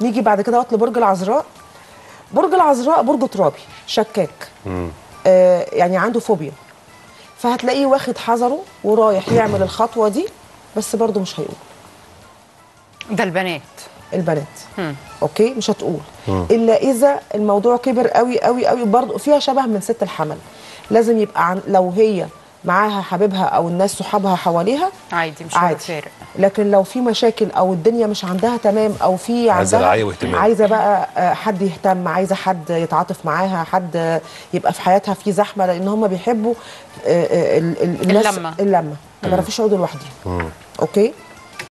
نيجي بعد كده وقت لبرج العذراء برج العذراء برج ترابي شكاك آه يعني عنده فوبيا فهتلاقيه واخد حذره ورايح يعمل الخطوه دي بس برضه مش هيقول ده البنات البنات اوكي مش هتقول الا اذا الموضوع كبر قوي قوي قوي برضه فيها شبه من ست الحمل لازم يبقى عن لو هي معاها حبيبها او الناس صحابها حواليها عادي مش عادي فارق لكن لو في مشاكل او الدنيا مش عندها تمام او في عايزة عندها رعاية واهتمام. عايزه بقى آه، حد يهتم عايزه حد يتعاطف معاها حد آه، يبقى في حياتها في زحمه لان هم بيحبوا آه، آه، ال- ال- الناس اللمة. اللمه ما بيعرفوش يقعدوا لوحدهم اوكي